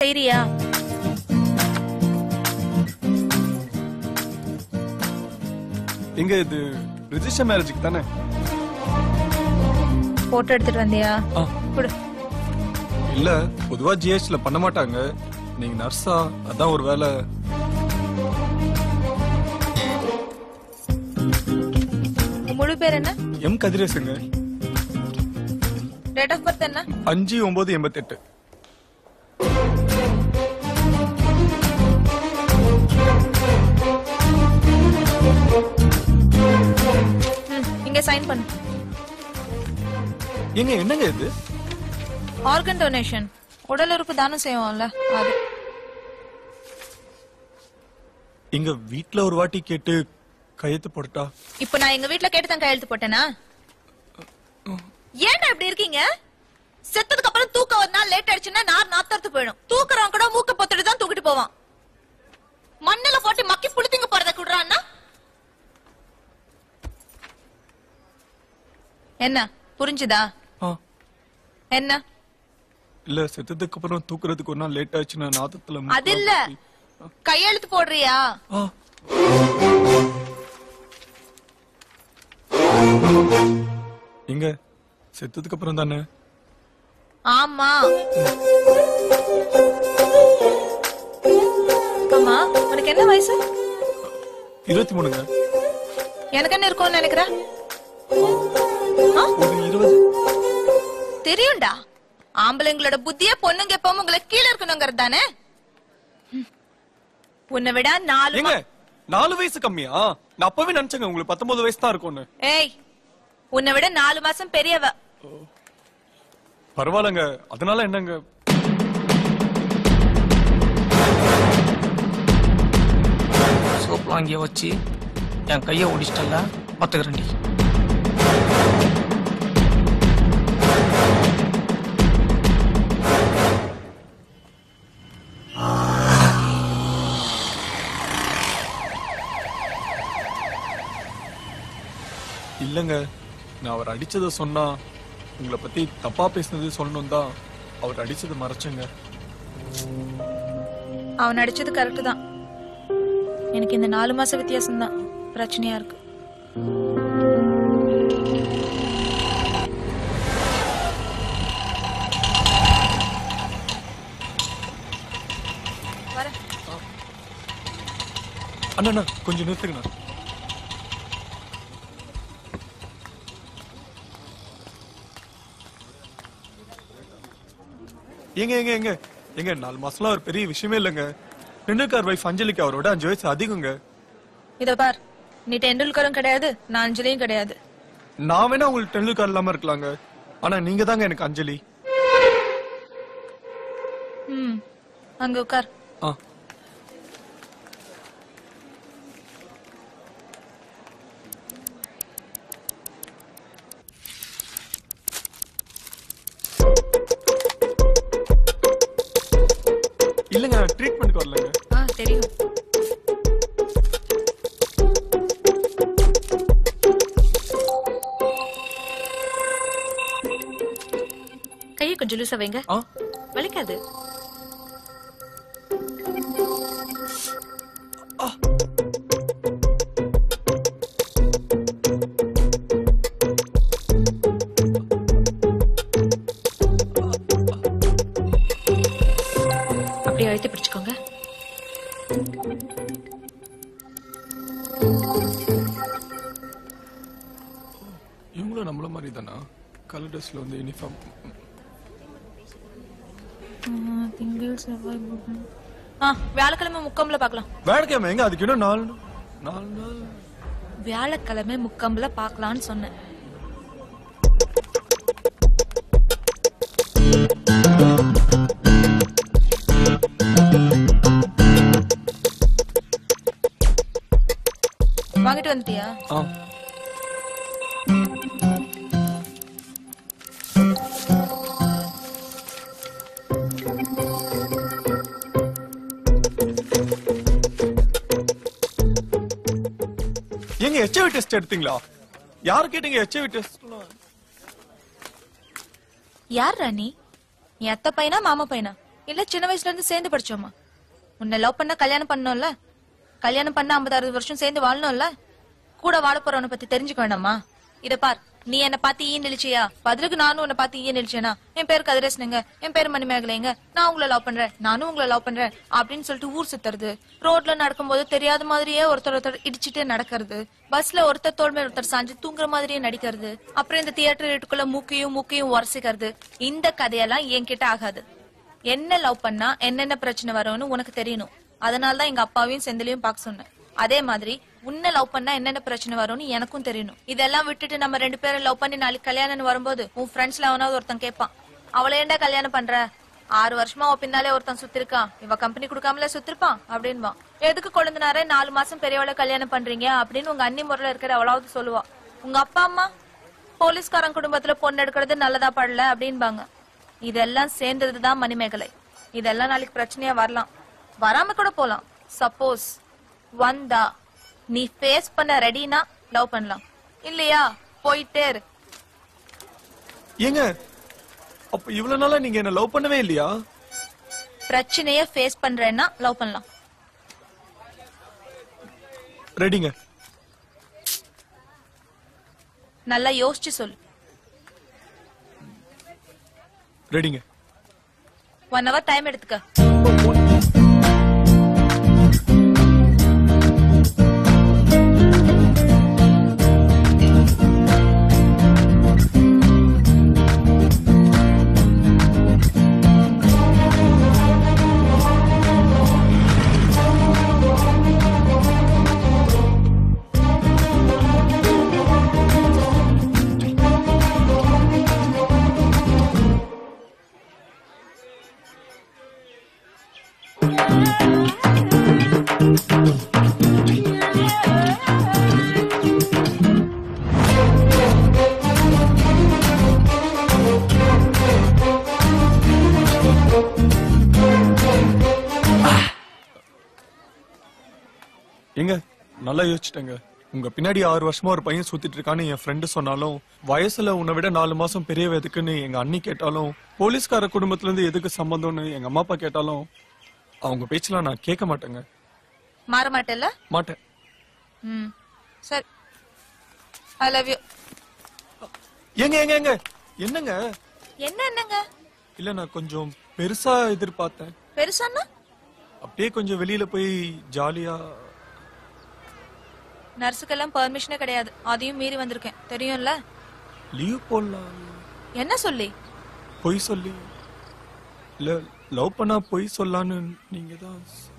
செய்றியா எங்க இது ரிஜிஸ்டர் மேரேஜுக்கு தானே போட்டோ எடுத்துட்டு வந்தியா ஆ. குடு இல்ல பொதுவா ஜிஹெச்ல பண்ண மாட்டாங்க நீங்க நர்ஸா அதான் ஒரு வேலை உன் முழு பேர் என்ன எம் கதிரேசுங்க டேட் ஆஃப் பர்த் என்ன அஞ்சு ஒன்பது எண்பத்தெட்டு ம், இங்க சைன் பண்ணு ஏங்க என்னங்க இது ஆர்கன் டொனேஷன் உடல் உறுப்பு தானம் செய்வோம்ல அது எங்க வீட்ல ஒரு வாட்டி கேட்டு கையெழுத்து போட்டுட்டா இப்ப நான் எங்க வீட்ல கேட்டு தான் கையெழுத்து போட்டேனா ஏன்டா இப்படி இருக்கீங்க செத்ததுக்கு அப்புறம் தூக்கம் ஒரு நாள் லேட் ஆயிடுச்சுன்னா நார் நாத்தறது போயிடும் தூக்குறவன் கூட மூக்க பொத்துட்டு தான் தூக்கிட்டு போவான் மண்ணுல போட்டு மக்கி புளுத்திங்க போறத குடுறான்னா என்ன புரிஞ்சுதா ஆ, என்ன இல்ல செத்ததுக்கு அப்புறம் தூக்குறதுக்கு ஒரு நாள் லேட் ஆச்சுன்னா நாதத்துல அது இல்ல கையெழுத்து போடுறியா ஆ. எங்க செத்ததுக்கு அப்புறம் தானே ஆமா ஆமா உனக்கு என்ன வயசு இருபத்தி மூணுங்க எனக்கு என்ன இருக்கும்னு நினைக்கிற ஆ? ஒரு இருபது தெரியும்டா ஆம்பளைங்களோட புத்தியே பொண்ணுங்க எப்பவும் உங்களை கீழே இருக்கணுங்கிறது தானே ம். உன்னை விட நாலு ஏங்க மா- நாலு வயசு கம்மியா நான் அப்பவே நினைச்சேங்க உங்களுக்கு பத்தொன்பது வயசு தான் இருக்கும்னு ஏய் உன்னை விட நாலு மாசம் பெரியவ பரவாயில்லங்க அதனால என்னங்க சோப்பு வாங்கிய வச்சு என் கையை ஒடிச்சிட்டல பார்த்துக்கிறேன்டி இல்லங்க நான் அவர் அடிச்சத சொன்னா உங்களை பத்தி தப்பா பேசுனது சொல்லணும் தான் அவர் அடிச்சதை மறைச்சங்க அவன் அடிச்சது கரெக்ட் தான் எனக்கு இந்த நாலு மாச வித்தியாசம் தான் பிரச்சனையா இருக்கு வரேன். அண்ணா அண்ணா, கொஞ்சம் நிறுத்துங்கண்ணா ஏங்க ஏங்க ஏங்க ஏங்க நாலு மாசம்லாம் ஒரு பெரிய விஷயமே இல்லைங்க டெண்டுல்கர் வைஃப் அஞ்சலிக்கு அவரோட அஞ்சு வயசு அதிகங்க இதோ பார் நீ டெண்டுல்கரும் கிடையாது நான் அஞ்சலியும் கிடையாது நான் வேணா உங்களுக்கு டெண்டுல்கர் இல்லாம இருக்கலாங்க ஆனா நீங்க தாங்க எனக்கு அஞ்சலி ம் அங்க உட்கார் ஆ இல்லங்க ட்ரீட்மெண்ட்க்கு வரலங்க ஆ தெரியும் கையை கொஞ்சம் லூசா வைங்க ஆ வலிக்காது அப்படியே அழுத்தி பிடிச்சுக்கோங்க இவங்களும் நம்மள மாதிரி தானா கலர் ட்ரெஸ்ல வந்து யூனிஃபார்ம் திங்கள் செவ்வாய் புதன் ஆ வியாழக்கிழமை முக்கம்புல பார்க்கலாம் வேலைக்கிழமை எங்க அதுக்கு இன்னும் நாலு நாலு நாள் வியாழக்கிழமை முக்கம்புல பார்க்கலாம்னு சொன்னேன் வாங்கிட்டு வந்துட்டியா ஆ ஏங்க ஹெச்ஐவி டெஸ்ட் எடுத்தீங்களா யாரு கேட்டீங்க ஹெச்ஐவி டெஸ்ட் யார் ராணி என் அத்தை பையனா மாமா பையனா இல்ல சின்ன வயசுல இருந்து சேர்ந்து படிச்சோமா உன்னை லவ் பண்ணா கல்யாணம் பண்ணோம்ல கல்யாணம் பண்ண ஐம்பது அறுபது வருஷம் சேர்ந்து வாழணும்ல கூட வாழ போறவனை பத்தி தெரிஞ்சுக்க வேண்டாமா இத பார் நீ என்ன பார்த்து ஈ நிலிச்சியா பதிலுக்கு நானும் உன்னை பார்த்து ஈ நிலிச்சேனா என் பேர் கதிரேசனுங்க என் பேர் மணிமேகலைங்க நான் உங்களை லவ் பண்றேன் நானும் உங்களை லவ் பண்றேன் அப்படின்னு சொல்லிட்டு ஊர் சுத்துறது ரோட்ல நடக்கும்போது தெரியாத மாதிரியே ஒருத்தர் ஒருத்தர் இடிச்சிட்டே நடக்கிறது பஸ்ல ஒருத்தர் தோள் மேல ஒருத்தர் சாஞ்சு தூங்குற மாதிரியே நடிக்கிறது அப்புறம் இந்த தியேட்டர் வீட்டுக்குள்ள மூக்கையும் மூக்கையும் உரசிக்கிறது இந்த கதையெல்லாம் என்கிட்ட ஆகாது என்ன லவ் பண்ணா என்னென்ன பிரச்சனை வரும்னு உனக்கு தெரியணும் அதனால தான் எங்க அப்பாவையும் செந்திலையும் பார்க்க சொன்னேன் அதே மாதிரி உன்னை லவ் பண்ணா என்னென்ன பிரச்சனை வரும்னு எனக்கும் தெரியணும் இதெல்லாம் விட்டுட்டு நம்ம ரெண்டு பேரும் லவ் பண்ணி நாளைக்கு கல்யாணம்னு வரும்போது உன் ஃப்ரெண்ட்ஸ்ல அவனாவது ஒருத்தன் கேட்பான் அவளை ஏன்டா கல்யாணம் பண்ற ஆறு வருஷமா அவ பின்னாலே ஒருத்தன் சுத்திருக்கான் இவ கம்பெனி கொடுக்காமலே சுத்திருப்பான் அப்படின்பான் எதுக்கு கொழுந்தினாரே நாலு மாசம் பெரியவளை கல்யாணம் பண்றீங்க அப்படின்னு உங்க அண்ணி முறையில இருக்கிற அவளாவது சொல்லுவா உங்க அப்பா அம்மா போலீஸ்காரன் குடும்பத்துல பொண்ணு எடுக்கிறது நல்லதா படல அப்படின்பாங்க இதெல்லாம் சேர்ந்ததுதான் மணிமேகலை இதெல்லாம் நாளைக்கு பிரச்சனையா வரலாம் வராம கூட போலாம் சப்போஸ் வந்தா நீ ஃபேஸ் பண்ண ரெடினா லவ் பண்ணலாம் இல்லையா போயிட்டே இரு ஏங்க அப்ப இவ்வளவு நாளா நீங்க என்ன லவ் பண்ணவே இல்லையா பிரச்சனைய ஃபேஸ் பண்றேன்னா லவ் பண்ணலாம் ரெடிங்க நல்லா யோசிச்சு சொல்லு ரெடிங்க ஒன் ஹவர் டைம் எடுத்துக்க ஏங்க நல்லா யோசிச்சிட்டேங்க உங்க பின்னாடி ஆறு வருஷமா ஒரு பையன் சுத்திட்டு இருக்கான்னு என் ஃப்ரெண்டு சொன்னாலும் வயசுல உன்னை விட நாலு மாசம் பெரியவ எதுக்குன்னு எங்க அண்ணி கேட்டாலும் போலீஸ்கார குடும்பத்துல இருந்து எதுக்கு சம்பந்தம்னு எங்க அம்மா அப்பா கேட்டாலும் அவங்க பேச்செல்லாம் நான் கேட்க மாட்டேங்க மாற மாட்டேல்ல மாட்டேன் ம் சரி ஐ லவ் யூ ஏங்க ஏங்க ஏங்க என்னங்க என்ன என்னங்க இல்ல நான் கொஞ்சம் பெருசா எதிர்பார்த்தேன் பெருசான்னா அப்படியே கொஞ்சம் வெளியில போய் ஜாலியா நர்ஸுக்கெல்லாம் பெர்மிஷனே கிடையாது அதையும் மீறி வந்திருக்கேன் தெரியும்ல லீவ் போடலாம் என்ன சொல்லி பொய் சொல்லி இல்ல லவ் பண்ணா பொய் சொல்லான்னு நீங்க தான்